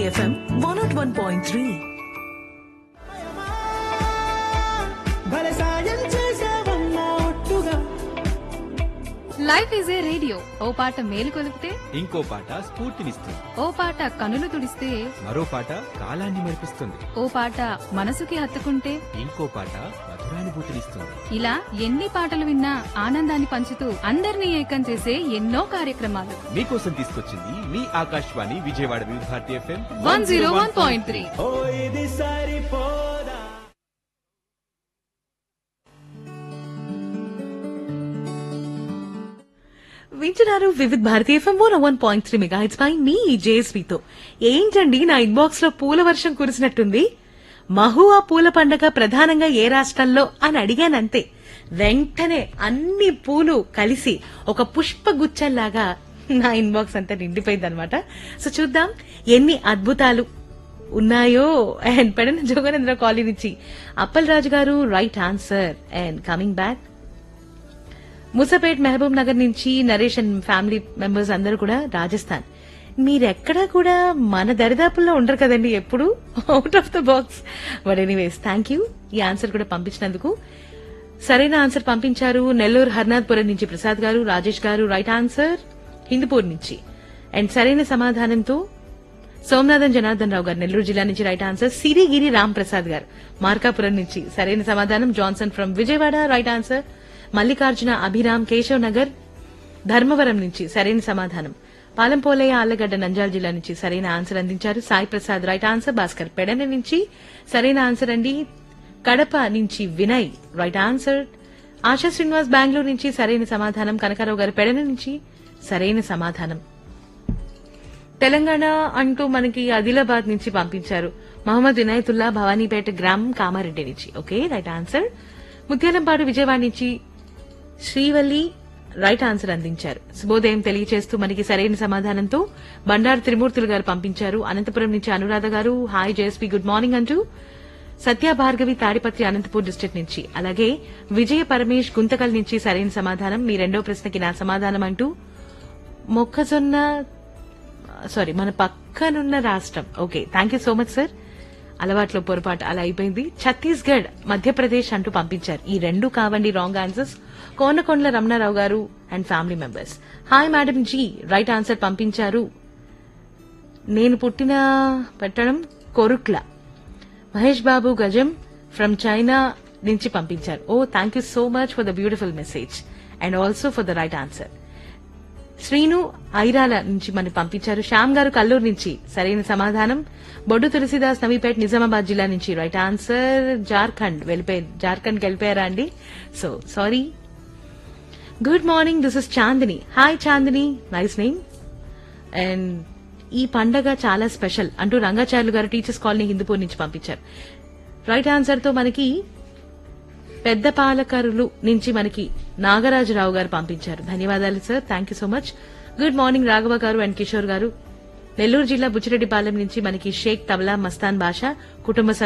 FM one naught one point three భలే సాయం చేసావమ్మా ఒట్టుగా లైఫ్ ఈజ్ ఏ రేడియో ఓ పాట మేలు కొలిపితే ఇంకో పాట స్ఫూర్తినిస్తుంది ఓ పాట కనులు తుడిస్తే మరో పాట కాలాన్ని మరిపిస్తుంది ఓ పాట మనసుకి హత్తుకుంటే ఇంకో పాట మధురానుభూతినిస్తుంది ఇలా ఎన్ని పాటలు విన్నా ఆనందాన్ని పంచుతూ అందరినీ ఏకం చేసే ఎన్నో కార్యక్రమాలు మీకోసం తీసుకొచ్చింది మీ Akashvani Vijayawada Vividh Bharati FM one zero one point three ఓ ఇది సరిపోదా వింటున్నారు వివిధ్ భారతీయ FM one one point three mega పై మీ జేఎస్వితో ఏంటండి నా ఇన్బాక్స్ లో పూల వర్షం కురిసినట్టుంది మహువా పూల పండగ ప్రధానంగా ఏ రాష్ట్రంలో అని అడిగానంతే వెంటనే అన్ని పూలు కలిసి ఒక పుష్ప గుచ్చల్లాగా నా ఇన్బాక్స్ అంతా నిండిపోయింది అనమాట సో చూద్దాం ఎన్ని అద్భుతాలు ఉన్నాయో అండ్ పెడన జోగనేంద్ర కాలనీ నుంచి అప్పల్ రాజు గారు right answer and coming back Musapet Mahbubnagar నుంచి నరేష్ అండ్ ఫ్యామిలీ మెంబర్స్ అందరూ కూడా రాజస్థాన్ మీరెక్కడా కూడా మన దరిదాపుల్లో ఉండరు కదండి ఎప్పుడు out of the box but anyways thank you ఈ ఆన్సర్ కూడా పంపించినందుకు సరైన ఆన్సర్ పంపించారు నెల్లూరు హర్నాథ్పురం నుంచి ప్రసాద్ గారు రాజేష్ గారు రైట్ ఆన్సర్ హిందూపూర్ నుంచి అండ్ సరైన సమాధానంతో సోమనాథన్ జనార్దన్ రావు గారు నెల్లూరు జిల్లా నుంచి రైట్ ఆన్సర్ సిరిగిరి రామ్ ప్రసాద్ గారు మార్కాపురం నుంచి సరైన సమాధానం Johnson from Vijayawada right answer Mallikarjuna Abhiram Keshav Nagar Dharmavaram నుంచి సరైన సమాధానం పాలంపోలయ్య ఆళ్లగడ్డ నంజాల జిల్లా నుంచి సరైన ఆన్సర్ అందించారు సాయి ప్రసాద్ రైట్ ఆన్సర్ భాస్కర్ పెడన నుంచి సరైన ఆన్సర్ అండి కడప నుంచి వినయ్ రైట్ ఆన్సర్ ఆశా శ్రీనివాస్ బెంగళూరు నుంచి సరైన సమాధానం కనకారావు గారు పెడన నుంచి సరైన సమాధానం తెలంగాణ అంటూ మనకి ఆదిలాబాద్ నుంచి పంపించారు మహమ్మద్ వినాయతుల్లా భవానీపేట గ్రామం కామారెడ్డి నుంచి okay right answer Muthyalampadu Vijayawada నుంచి శ్రీవల్లి రైట్ ఆన్సర్ అందించారు శుభోదయం తెలియచేస్తూ మనకి సరైన సమాధానంతో బండారు త్రిమూర్తులు గారు పంపించారు అనంతపురం నుంచి అనురాధ గారు హాయ్ జేఎస్పీ గుడ్ మార్నింగ్ అంటూ సత్య భార్గవి తాడిపత్రి అనంతపూర్ డిస్టిక్ నుంచి అలాగే విజయ పరమేష్ గుంతకల్ నుంచి సరైన సమాధానం మీ రెండో ప్రశ్నకి నా సమాధానం అంటూ మొక్కజొన్న సారీ మన పక్కనున్న రాష్ట్రం okay thank you so much sir అలవాట్లో పొరపాటు అలా అయిపోయింది ఛత్తీస్గఢ్ మధ్యప్రదేశ్ అంటూ పంపించారు ఈ రెండు కావండి wrong answers Konakondala Ramanarao garu and family members hi madam ji right answer పంపించారు నేను పుట్టిన పెట్టడం కొరుక్ల మహేష్ బాబు గజం ఫ్రమ్ చైనా నుంచి పంపించారు ఓ thank you so much for the beautiful message and also for the right answer Srinu Airala నుంచి మనకి పంపించారు శ్యామ్ గారు కల్లూరు నుంచి సరైన సమాధానం బొడ్డు తులసిదాస్ నవీపేట్ నిజామాబాద్ జిల్లా నుంచి రైట్ ఆన్సర్ జార్ఖండ్ వెళ్ళిపోయి జార్ఖండ్కి వెళ్ళిపోయారా అండి so sorry good morning this is Chandini hi Chandini nice name and ఈ పండగ చాలా స్పెషల్ అంటూ రంగాచార్యులు గారు టీచర్స్ కాలనీ హిందూపూర్ నుంచి పంపించారు రైట్ ఆన్సర్ తో మనకి పెద్ద పాలకరులు నుంచి మనకి నాగరాజురావు గారు పంపించారు ధన్యవాదాలు sir thank you so much good morning Raghava garu and Kishore గారు నెల్లూరు జిల్లా బుచ్చిరెడ్డిపాలెం నుంచి మనకి షేక్ తబలా మస్తాన్ బాషా కుటుంబ